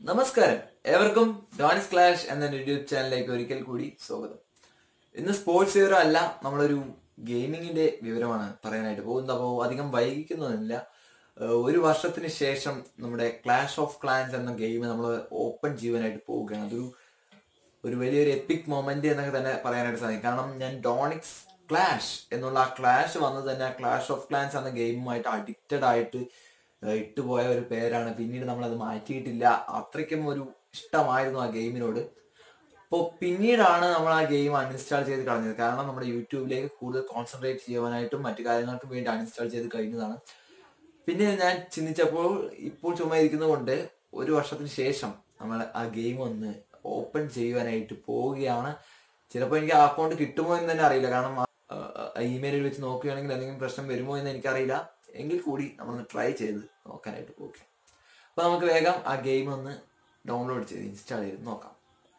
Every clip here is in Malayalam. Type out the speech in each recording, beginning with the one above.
നമസ്കാരം ഏവർക്കും ഡോണിസ് ക്ലാഷ് എന്ന യൂട്യൂബ് ചാനലിലേക്ക് ഒരിക്കൽ കൂടി സ്വാഗതം ഇന്ന് സ്പോർട്സ് വിവരം അല്ല നമ്മളൊരു ഗെയിമിങ്ങിന്റെ വിവരമാണ് പറയാനായിട്ട് പോകുന്നത് അപ്പോൾ അധികം വൈകിക്കുന്നതില്ല ഏഹ് ഒരു വർഷത്തിന് ശേഷം നമ്മുടെ ക്ലാഷ് ഓഫ് ക്ലാൻസ് എന്ന ഗെയിം നമ്മൾ ഓപ്പൺ ചെയ്യാനായിട്ട് പോവുകയാണ് അതൊരു ഒരു വലിയൊരു എപ്പിക് മൊമെന്റ് എന്നൊക്കെ തന്നെ പറയാനായിട്ട് സാധിക്കും കാരണം ഞാൻ ഡോണിക്സ് ക്ലാഷ് എന്നുള്ള ആ ക്ലാഷ് വന്നത് തന്നെ ആ ക്ലാഷ് ഓഫ് ക്ലാൻസ് എന്ന ഗെയിമുമായിട്ട് അഡിക്റ്റഡ് ആയിട്ട് ഏഹ് ഇട്ടുപോയ ഒരു പേരാണ് പിന്നീട് നമ്മൾ അത് മാറ്റിയിട്ടില്ല അത്രയ്ക്കും ഒരു ഇഷ്ടമായിരുന്നു ആ ഗെയിമിനോട് അപ്പോൾ പിന്നീടാണ് നമ്മൾ ആ ഗെയിം അൺഇൻസ്റ്റാൾ ചെയ്ത് കളഞ്ഞത് കാരണം നമ്മുടെ യൂട്യൂബിലേക്ക് കൂടുതൽ കോൺസെൻട്രേറ്റ് ചെയ്യുവാനായിട്ടും മറ്റു കാര്യങ്ങൾക്കും വേണ്ടി അൺഇൻസ്റ്റാൾ ചെയ്ത് കഴിഞ്ഞതാണ് പിന്നെ ഞാൻ ചിന്തിച്ചപ്പോൾ ഇപ്പോൾ ചുമ്മാ ഇരിക്കുന്നതുകൊണ്ട് ഒരു വർഷത്തിന് ശേഷം നമ്മൾ ആ ഗെയിം ഒന്ന് ഓപ്പൺ ചെയ്യുവാനായിട്ട് പോവുകയാണ് ചിലപ്പോൾ എനിക്ക് ആ അക്കൗണ്ട് കിട്ടുമോ എന്ന് തന്നെ അറിയില്ല കാരണം ഇമെയിലിൽ വെച്ച് നോക്കുകയാണെങ്കിൽ എന്തെങ്കിലും പ്രശ്നം വരുമോ എന്ന് എനിക്കറിയില്ല എങ്കിൽ കൂടി നമ്മളൊന്ന് ട്രൈ ചെയ്ത് നോക്കാനായിട്ട് പോകും അപ്പൊ നമുക്ക് വേഗം ആ ഗെയിം ഒന്ന് ഡൗൺലോഡ് ചെയ്ത് ഇൻസ്റ്റാൾ ചെയ്ത് നോക്കാം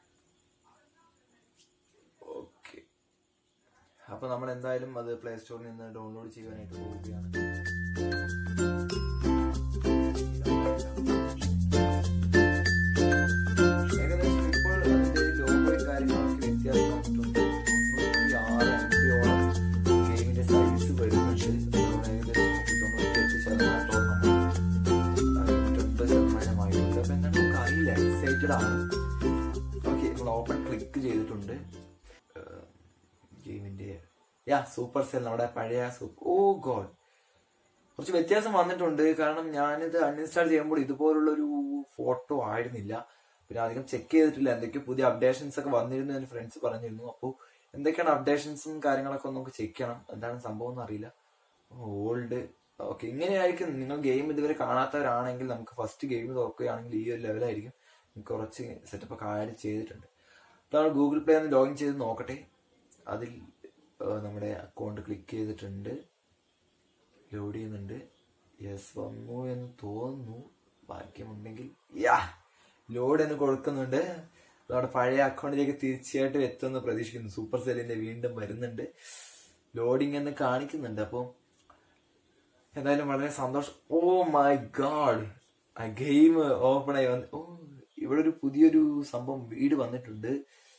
ഓക്കെ അപ്പൊ നമ്മൾ എന്തായാലും അത് പ്ലേ സ്റ്റോറിൽ നിന്ന് ഡൗൺലോഡ് ചെയ്യാനായിട്ട് പോവുകയാണ് ഏകദേശം ഇപ്പോൾ അതിന്റെ ലോഗോയും കാര്യങ്ങളൊക്കെ വ്യത്യാസം വന്നിട്ടുണ്ട് തൊണ്ണൂറ്റിയാറ് എംബിയോളം ഗെയിമിന്റെ സൈസ് വരുന്നുണ്ട് നമ്മൾ ഏകദേശം തൊണ്ണൂറ്റിയെട്ട് ശതമാനത്തോളം നമ്മൾ തൊണ്ണൂറ്റൊൻപത് ശതമാനമായിട്ടുണ്ട് അപ്പൊ എന്താണ് നമുക്ക് അറിയില്ല എക്സൈറ്റഡ് ആണ് ഓക്കെ നമ്മൾ ഓപ്പൺ ക്ലിക്ക് ചെയ്തിട്ടുണ്ട് ഗെയിമിന്റെ യാ സൂപ്പർ സെൽ നമ്മുടെ പഴയ സൂപ്പർ ഓ ഗോഡ് കുറച്ച് വ്യത്യാസം വന്നിട്ടുണ്ട് കാരണം ഞാനിത് അൺഇൻസ്റ്റാൾ ചെയ്യുമ്പോൾ ഇതുപോലുള്ള ഒരു ഫോട്ടോ ആയിരുന്നില്ല പിന്നെ അധികം ചെക്ക് ചെയ്തിട്ടില്ല എന്തൊക്കെയോ പുതിയ അപ്ഡേഷൻസ് ഒക്കെ വന്നിരുന്നു എന്ന് ഫ്രണ്ട്സ് പറഞ്ഞിരുന്നു അപ്പോൾ എന്തൊക്കെയാണ് അപ്ഡേഷൻസും കാര്യങ്ങളൊക്കെ ഒന്ന് നമുക്ക് ചെക്ക് ചെയ്യണം എന്താണ് സംഭവം എന്ന് അറിയില്ല ഓൾഡ് ഓക്കെ ഇങ്ങനെയായിരിക്കും നിങ്ങൾ ഗെയിം ഇതുവരെ കാണാത്തവരാണെങ്കിൽ നമുക്ക് ഫസ്റ്റ് ഗെയിം തുറക്കുകയാണെങ്കിൽ ഈ ഒരു ലെവലായിരിക്കും നമുക്ക് കുറച്ച് സെറ്റപ്പ് ഒക്കെ ആഡ് ചെയ്തിട്ടുണ്ട് അപ്പോൾ നമ്മൾ ഗൂഗിൾ പ്ലേ ഒന്ന് ലോഗിൻ ചെയ്ത് നോക്കട്ടെ അതിൽ ഏഹ്, നമ്മുടെ അക്കൗണ്ട് ക്ലിക്ക് ചെയ്തിട്ടുണ്ട് ലോഡ് ചെയ്യുന്നുണ്ട് യെസ് വന്നു എന്ന് തോന്നുന്നു ഭാഗ്യമുണ്ടെങ്കിൽ യാ ലോഡ് എന്ന് കൊടുക്കുന്നുണ്ട് നമ്മുടെ പഴയ അക്കൗണ്ടിലേക്ക് തീർച്ചയായിട്ടും എത്തുമെന്ന് പ്രതീക്ഷിക്കുന്നു സൂപ്പർ സെല്ലിന്റെ വീണ്ടും വരുന്നുണ്ട് ലോഡിംഗ് എന്ന് കാണിക്കുന്നുണ്ട് അപ്പോൾ എന്തായാലും വളരെ സന്തോഷം ഓ മൈ ഗാഡ് ആ ഗെയിം ഓപ്പൺ ആയി വന്ന് ഓ ഇവിടെ ഒരു പുതിയൊരു സംഭവം വീട് വന്നിട്ടുണ്ട്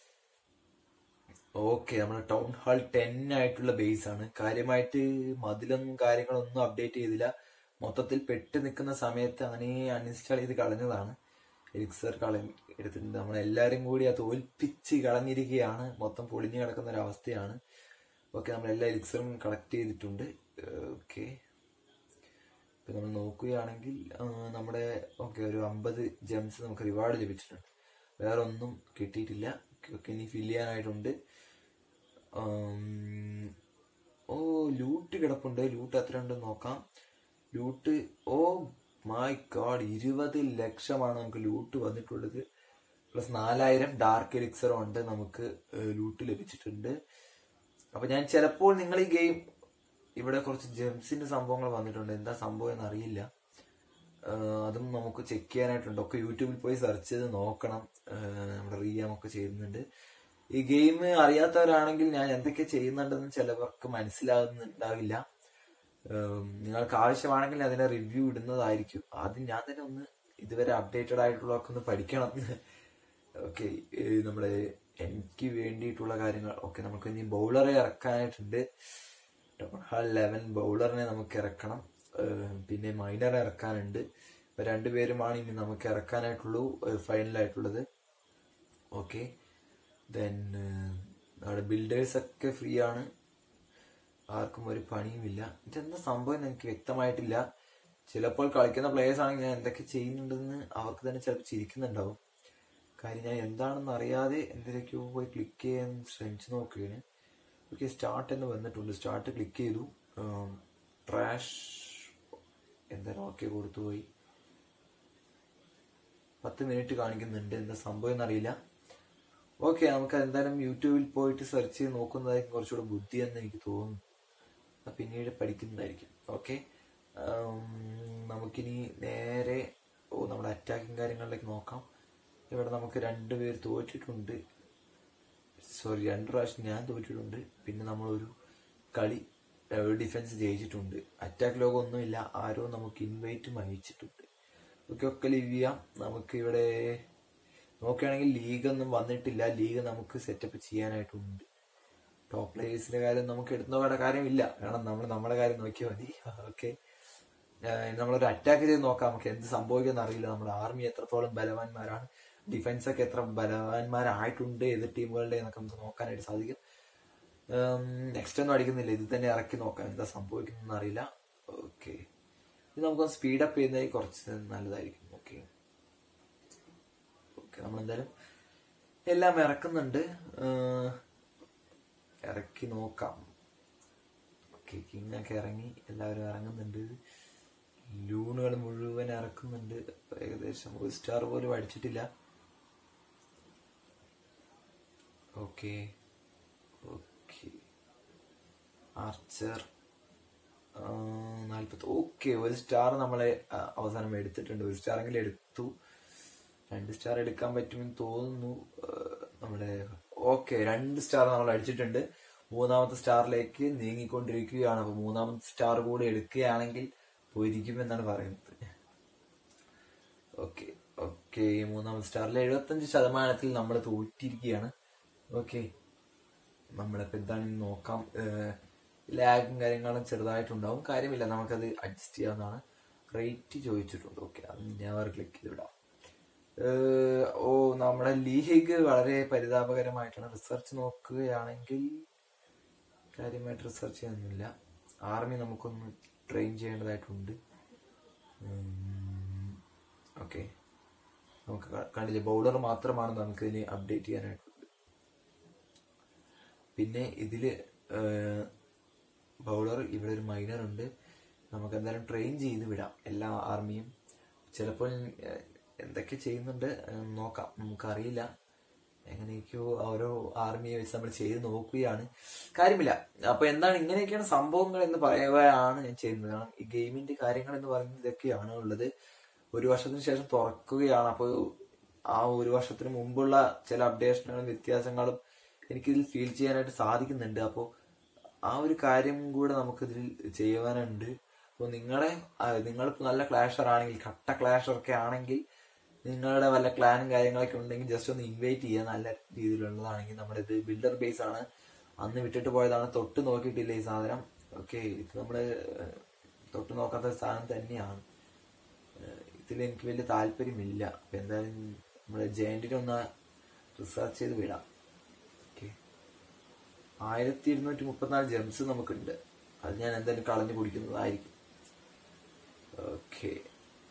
ഓക്കെ നമ്മുടെ ടൗൺ ഹാൾ ടെൻ ആയിട്ടുള്ള ബേസ് ആണ് കാര്യമായിട്ട് മതിലൊന്നും കാര്യങ്ങളൊന്നും അപ്ഡേറ്റ് ചെയ്തില്ല മൊത്തത്തിൽ പെട്ട് നിൽക്കുന്ന സമയത്ത് അങ്ങനെ അൺഇൻസ്റ്റാൾ ചെയ്ത് കളഞ്ഞതാണ് എലിക്സർ കളഞ്ഞ് എടുത്തിട്ടുണ്ട് നമ്മളെല്ലാരും കൂടി ആ തോൽപ്പിച്ച് കളഞ്ഞിരിക്കുകയാണ് മൊത്തം പൊളിഞ്ഞു കിടക്കുന്ന ഒരു അവസ്ഥയാണ് ഓക്കെ നമ്മളെല്ലാ എലിക്സറും കളക്ട് ചെയ്തിട്ടുണ്ട് ഓക്കെ ഇപ്പൊ നമ്മൾ നോക്കുകയാണെങ്കിൽ ആ, നമ്മുടെ ഓക്കെ ഒരു അമ്പത് ജെംസ് നമുക്ക് റിവാർഡ് ലഭിച്ചിട്ടുണ്ട് വേറെ ഒന്നും കിട്ടിയിട്ടില്ല ഓക്കെ ഇനി ഫില്ല് ചെയ്യാനായിട്ടുണ്ട് ആം, ഓ ലൂട്ട് കിടപ്പുണ്ട് ലൂട്ട് എത്ര ഉണ്ടെന്ന് നോക്കാം ലൂട്ട് ഓ മൈ ഗാഡ് ഇരുപത് ലക്ഷമാണ് നമുക്ക് ലൂട്ട് വന്നിട്ടുള്ളത് പ്ലസ് നാലായിരം ഡാർക്ക് എലിക്സറും ഉണ്ട് നമുക്ക് ലൂട്ട് ലഭിച്ചിട്ടുണ്ട് അപ്പൊ ഞാൻ ചിലപ്പോൾ നിങ്ങൾ ഈ ഗെയിം ഇവിടെ കുറച്ച് ജെംസിന്റെ സംഭവങ്ങൾ വന്നിട്ടുണ്ട് എന്താ സംഭവം എന്ന് അറിയില്ല ആഹ് അതും നമുക്ക് ചെക്ക് ചെയ്യാനായിട്ടുണ്ട് ഒക്കെ യൂട്യൂബിൽ പോയി സെർച്ച് ചെയ്ത് നോക്കണം ആഹ് നമ്മുടെ റിയാം ഒക്കെ ചെയ്യുന്നുണ്ട് ഈ ഗെയിം അറിയാത്തവരാണെങ്കിൽ ഞാൻ എന്തൊക്കെ ചെയ്യുന്നുണ്ടെന്ന് ചിലവർക്ക് മനസ്സിലാകുന്നുണ്ടാവില്ല ആം, നിങ്ങൾക്ക് ആവശ്യമാണെങ്കിൽ അതിന്റെ റിവ്യൂ ഇടുന്നതായിരിക്കും ആദ്യം ഞാൻ തന്നെ ഒന്ന് ഇതുവരെ അപ്ഡേറ്റഡ് ആയിട്ടുള്ളതൊക്കെ ഒന്ന് പഠിക്കണം ഓക്കെ നമ്മുടെ എനിക്ക് വേണ്ടിയിട്ടുള്ള കാര്യങ്ങൾ ഓക്കെ നമുക്ക് ഇനി ബൗളറെ ഇറക്കാനായിട്ടുണ്ട് ടൗൺ ലെവൻ ബൗളറിനെ നമുക്ക് ഇറക്കണം ഏഹ് പിന്നെ മൈനറെ ഇറക്കാനുണ്ട് ഇപ്പൊ രണ്ടുപേരുമാണ് ഇനി നമുക്ക് ഇറക്കാനായിട്ടുള്ളൂ ഫൈനലായിട്ടുള്ളത് ഓക്കെ ദെൻ നമ്മുടെ ബിൽഡേഴ്സ് ഒക്കെ ഫ്രീ ആണ് ആർക്കും ഒരു പണിയുമില്ല ഇതെന്താ സംഭവം എന്ന് എനിക്ക് വ്യക്തമായിട്ടില്ല ചിലപ്പോൾ കളിക്കുന്ന പ്ലേയേഴ്സ് ആണെങ്കിൽ ഞാൻ എന്തൊക്കെ ചെയ്യുന്നുണ്ടെന്ന് അവർക്ക് തന്നെ ചിലപ്പോൾ ചിരിക്കുന്നുണ്ടാവും കാര്യം ഞാൻ എന്താണെന്ന് അറിയാതെ എന്തിലേക്കോ പോയി ക്ലിക്ക് ചെയ്യാൻ ശ്രമിച്ചു നോക്കുകയാണ് ഓക്കെ സ്റ്റാർട്ട് എന്ന് വന്നിട്ടുണ്ട് സ്റ്റാർട്ട് ക്ലിക്ക് ചെയ്തു ട്രാഷ് എന്തായാലും ഓക്കെ കൊടുത്തു പോയി പത്ത് മിനിറ്റ് കാണിക്കുന്നുണ്ട് എന്താ സംഭവം എന്നറിയില്ല ഓക്കെ നമുക്ക് എന്തായാലും യൂട്യൂബിൽ പോയിട്ട് സെർച്ച് ചെയ്ത് നോക്കുന്നതായിരിക്കും കുറച്ചുകൂടെ ബുദ്ധി എന്ന് എനിക്ക് തോന്നുന്നു അത് പിന്നീട് പഠിക്കുന്നതായിരിക്കും ഓക്കെ നമുക്കിനി നേരെ ഓ നമ്മുടെ അറ്റാക്കിങ് കാര്യങ്ങളിലേക്ക് നോക്കാം ഇവിടെ നമുക്ക് രണ്ടുപേർ തോറ്റിട്ടുണ്ട് സോറി രണ്ട് പ്രാവശ്യം ഞാൻ തോറ്റിട്ടുണ്ട് പിന്നെ നമ്മളൊരു കളി ഡിഫൻസ് ജയിച്ചിട്ടുണ്ട് അറ്റാക്ക് ലോകം ഒന്നുമില്ല ആരോ നമുക്ക് ഇൻവൈറ്റും അയച്ചിട്ടുണ്ട് ഒക്കെ ഒക്കെ ലീവ് ചെയ്യാം നമുക്ക് ഇവിടെ നോക്കുകയാണെങ്കിൽ ലീഗ് ഒന്നും വന്നിട്ടില്ല ലീഗ് നമുക്ക് സെറ്റപ്പ് ചെയ്യാനായിട്ടുണ്ട് ടോപ്പ് പ്ലേയേഴ്സിന്റെ കാര്യം നമുക്ക് എടുത്തു നോക്കേണ്ട കാര്യമില്ല കാരണം നമ്മൾ നമ്മുടെ കാര്യം നോക്കിയാൽ മതി ഓക്കെ നമ്മളൊരു അറ്റാക്ക് ചെയ്ത് നോക്കാം നമുക്ക് എന്ത് സംഭവിക്കുമെന്ന് അറിയില്ല നമ്മുടെ ആർമി എത്രത്തോളം ബലവാന്മാരാണ് ഡിഫൻസ് ഒക്കെ എത്ര ബലവാന്മാരായിട്ടുണ്ട് എതിർ ടീമുകളുടെ എന്നൊക്കെ നമുക്ക് നോക്കാനായിട്ട് സാധിക്കും നെക്സ്റ്റ് ഒന്നും അടിക്കുന്നില്ല ഇത് തന്നെ ഇറക്കി നോക്കാം എന്താ സംഭവിക്കുന്നതെന്ന് അറിയില്ല ഓക്കെ ഇത് നമുക്കൊന്ന് സ്പീഡപ്പ് ചെയ്യുന്നത് കുറച്ച് നല്ലതായിരിക്കും ഓക്കെ ഓക്കെ നമ്മളെന്തായാലും എല്ലാം ഇറക്കുന്നുണ്ട് ഏഹ്, ഇറക്കി നോക്കാം ഓക്കെ കിങ് ഒക്കെ ഇറങ്ങി എല്ലാവരും ഇറങ്ങുന്നുണ്ട് ലൂണുകൾ മുഴുവൻ ഇറക്കുന്നുണ്ട് ഏകദേശം ഒരു സ്റ്റാർ പോലും അടിച്ചിട്ടില്ല ഓക്കെ ഓക്കെ ആർച്ചർ നാൽപ്പത്തി ഓക്കെ ഒരു സ്റ്റാർ നമ്മളെ ആ, അവസാനം എടുത്തിട്ടുണ്ട് ഒരു സ്റ്റാറെങ്കിലും എടുത്തു രണ്ട് സ്റ്റാർ എടുക്കാൻ പറ്റുമെന്ന് തോന്നുന്നു ആ, നമ്മുടെ ഓക്കെ രണ്ട് സ്റ്റാർ നമ്മൾ അടിച്ചിട്ടുണ്ട് മൂന്നാമത്തെ സ്റ്റാറിലേക്ക് നീങ്ങിക്കൊണ്ടിരിക്കുകയാണ് അപ്പൊ മൂന്നാമത്തെ സ്റ്റാർ കൂടി എടുക്കുകയാണെങ്കിൽ പോയിരിക്കുമെന്നാണ് പറയുന്നത് ഓക്കെ ഓക്കെ മൂന്നാമത്തെ സ്റ്റാറിൽ എഴുപത്തഞ്ച് ശതമാനത്തിൽ നമ്മൾ തോറ്റിരിക്കുകയാണ് ഓക്കെ നമ്മളിപ്പോ എന്താണെന്ന് നോക്കാം ലാഗും കാര്യങ്ങളും ചെറുതായിട്ടുണ്ടാവും കാര്യമില്ല നമുക്കത് അഡ്ജസ്റ്റ് ചെയ്യാവുന്നതാണ് റേറ്റ് ചോദിച്ചിട്ടുണ്ട് ഓക്കെ അത് ഞാൻ വേറെ ക്ലിക്ക് ചെയ്ത് വിടാം ഏഹ്, ഓ നമ്മുടെ ലീഗ് വളരെ പരിതാപകരമായിട്ടാണ് റിസർച്ച് നോക്കുകയാണെങ്കിൽ കാര്യമായിട്ട് റിസർച്ച് ചെയ്യാനൊന്നുമില്ല ആർമി നമുക്കൊന്ന് ട്രെയിൻ ചെയ്യേണ്ടതായിട്ടുണ്ട് ഓക്കെ നമുക്ക് ക- കണ്ടില്ലേ ബൗളർ മാത്രമാണ് നമുക്ക് ഇതിന് അപ്ഡേറ്റ് ചെയ്യാനായിട്ടുള്ളത് പിന്നെ ഇതില് ബൗളർ ഇവിടെ ഒരു മൈനർ ഉണ്ട് നമുക്ക് എന്തായാലും ട്രെയിൻ ചെയ്ത് വിടാം എല്ലാ ആർമിയും ചിലപ്പോൾ ഏഹ്, എന്തൊക്കെ ചെയ്യുന്നുണ്ട് ഏഹ്, നോക്കാം നമുക്കറിയില്ല എങ്ങനെയൊക്കെയോ ഓരോ ആർമിയെ വെച്ച് നമ്മൾ ചെയ്ത് നോക്കുകയാണ് കാര്യമില്ല അപ്പൊ എന്താണ് ഇങ്ങനെയൊക്കെയാണ് സംഭവങ്ങൾ എന്ന് പറയുകയാണ് ഞാൻ ചെയ്യുന്നത് കാരണം ഈ ഗെയിമിന്റെ കാര്യങ്ങൾ എന്ന് പറയുന്നത് ഇതൊക്കെയാണ് ഉള്ളത് ഒരു വർഷത്തിന് ശേഷം തുറക്കുകയാണ് അപ്പോൾ ആ ഒരു വർഷത്തിന് മുമ്പുള്ള ചില അപ്ഡേഷനുകളും വ്യത്യാസങ്ങളും എനിക്കിതിൽ ഫീൽ ചെയ്യാനായിട്ട് സാധിക്കുന്നുണ്ട് അപ്പോൾ ആ ഒരു കാര്യം കൂടെ നമുക്കിതിൽ ചെയ്യുവാനുണ്ട് അപ്പോൾ നിങ്ങളുടെ നിങ്ങൾ നല്ല ക്ലാഷർ ആണെങ്കിൽ കട്ട ക്ലാഷർ ഒക്കെ ആണെങ്കിൽ നിങ്ങളുടെ വല്ല ക്ലാനും കാര്യങ്ങളൊക്കെ ഉണ്ടെങ്കിൽ ജസ്റ്റ് ഒന്ന് ഇൻവൈറ്റ് ചെയ്യുക നല്ല രീതിയിലുള്ളതാണെങ്കിൽ നമ്മുടെ ഇത് ബിൽഡർ ബേസ് ആണ് അന്ന് വിട്ടിട്ട് പോയതാണ് തൊട്ട് നോക്കിയിട്ടില്ല ഈ സാധനം ഓക്കെ ഇത് നമ്മള് ഏഹ്, തൊട്ട് നോക്കാത്ത സാധനം തന്നെയാണ് ഏഹ്, ഇതിൽ എനിക്ക് വലിയ താല്പര്യമില്ല അപ്പൊ എന്തായാലും നമ്മുടെ ജയന്റിനെ ഒന്ന് റിസർച്ച് ചെയ്ത് വിടാം ഓക്കെ ആയിരത്തി ഇരുന്നൂറ്റി മുപ്പത്തിനാല് ജെംസ് നമുക്കുണ്ട് അത് ഞാൻ എന്തായാലും കളഞ്ഞു കുടിക്കുന്നതായിരിക്കും ഓക്കെ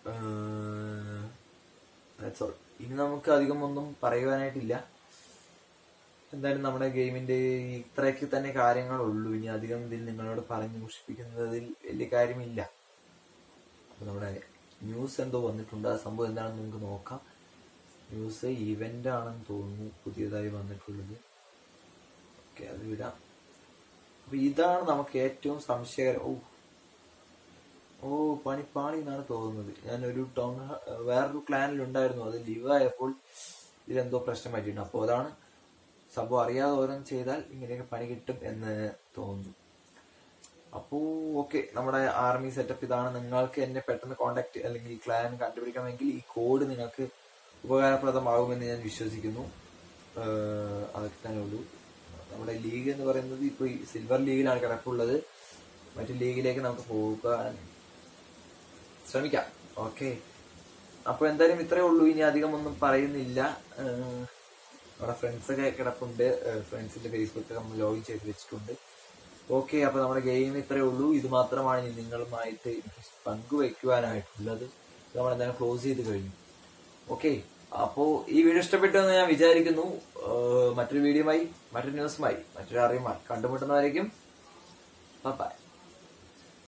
ഓൾ ഇനി നമുക്ക് അധികം ഒന്നും പറയുവാനായിട്ടില്ല എന്തായാലും നമ്മുടെ ഗെയിമിന്റെ ഇത്രയൊക്കെ തന്നെ കാര്യങ്ങളുള്ളൂ ഇനി അധികം ഇതിൽ നിങ്ങളോട് പറഞ്ഞു മുഷിപ്പിക്കുന്നതിൽ വലിയ കാര്യമില്ല അപ്പൊ നമ്മുടെ ന്യൂസ് എന്തോ വന്നിട്ടുണ്ട് ആ സംഭവം എന്താണെന്ന് നമുക്ക് നോക്കാം ന്യൂസ് ഇവന്റ് ആണെന്ന് തോന്നുന്നു പുതിയതായി വന്നിട്ടുള്ളത് ഓക്കെ അത് വിടാം അപ്പൊ ഇതാണ് നമുക്ക് ഏറ്റവും സംശയകരം ഓ ഓ പണിപ്പാണി എന്നാണ് തോന്നുന്നത് ഞാൻ ഒരു ടൗൺ ഹ- വേറൊരു ക്ലാനിൽ ഉണ്ടായിരുന്നു അത് ലീവ് ആയപ്പോൾ ഇതിലെന്തോ പ്രശ്നം പറ്റിയിട്ടുണ്ട് അപ്പോൾ അതാണ് സംഭവം അറിയാതെ ഓരോന്ന് ചെയ്താൽ ഇങ്ങനെയൊക്കെ പണി കിട്ടും എന്ന് തോന്നുന്നു അപ്പോ ഓക്കെ നമ്മുടെ ആർമി സെറ്റപ്പ് ഇതാണ് നിങ്ങൾക്ക് എന്നെ പെട്ടെന്ന് കോണ്ടാക്ട് അല്ലെങ്കിൽ ക്ലാൻ കണ്ടുപിടിക്കണമെങ്കിൽ ഈ കോഡ് നിങ്ങൾക്ക് ഉപകാരപ്രദമാകുമെന്ന് ഞാൻ വിശ്വസിക്കുന്നു ഏഹ് അതൊക്കെ തന്നെ ഉള്ളൂ നമ്മുടെ ലീഗ് എന്ന് പറയുന്നത് ഇപ്പൊ ഈ സിൽവർ ലീഗിലാണ് കിടപ്പുള്ളത് മറ്റു ലീഗിലേക്ക് നമുക്ക് പോകാൻ ശ്രമിക്കാം ഓക്കെ അപ്പൊ എന്തായാലും ഇത്രേ ഉള്ളൂ ഇനി അധികം ഒന്നും പറയുന്നില്ല ഏഹ് നമ്മുടെ ഫ്രണ്ട്സ് ഒക്കെ കിടപ്പുണ്ട് ഫ്രണ്ട്സിന്റെ ഫേസ്ബുക്ക് നമ്മൾ ലോഗിൻ ചെയ്ത് വെച്ചിട്ടുണ്ട് ഓക്കെ അപ്പൊ നമ്മുടെ ഗെയിം ഇത്രേ ഉള്ളൂ ഇത് മാത്രമാണ് ഇനി നിങ്ങളുമായിട്ട് എനിക്ക് പങ്കുവയ്ക്കുവാനായിട്ടുള്ളത് ഇത് നമ്മൾ എന്തായാലും ക്ലോസ് ചെയ്ത് കഴിഞ്ഞു ഓക്കെ അപ്പോ ഈ വീഡിയോ ഇഷ്ടപ്പെട്ടു എന്ന് ഞാൻ വിചാരിക്കുന്നു ഏഹ് മറ്റൊരു വീഡിയോയുമായി മറ്റൊരു ന്യൂസുമായി മറ്റൊരു അറിയുമായി കണ്ടുമുട്ടുന്നതായിരിക്കും ബൈ